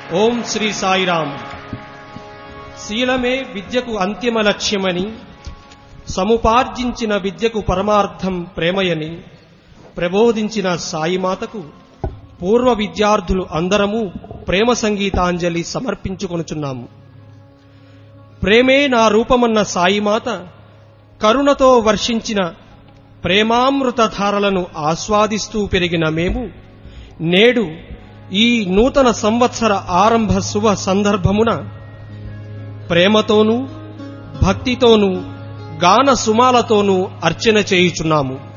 ఓం శ్రీ సాయిరాం శీలమే విద్యకు అంతిమ లక్ష్యమని సముపార్జించిన విద్యకు పరమార్థం ప్రేమయని ప్రబోధించిన సాయిమాతకు పూర్వ విద్యార్థులు అందరము ప్రేమ సంగీతాంజలి సమర్పించుకొనుచున్నాము ప్రేమే నా రూపమన్న సాయిమాత కరుణతో వర్షించిన ప్రేమామృత ధారలను ఆస్వాదిస్తూ పెరిగిన మేము నేడు ఈ నూతన సంవత్సర ఆరంభ శుభ సందర్భమున ప్రేమతోనూ భక్తితోనూ గాన సుమాలతోనూ అర్చన చేయుచున్నాము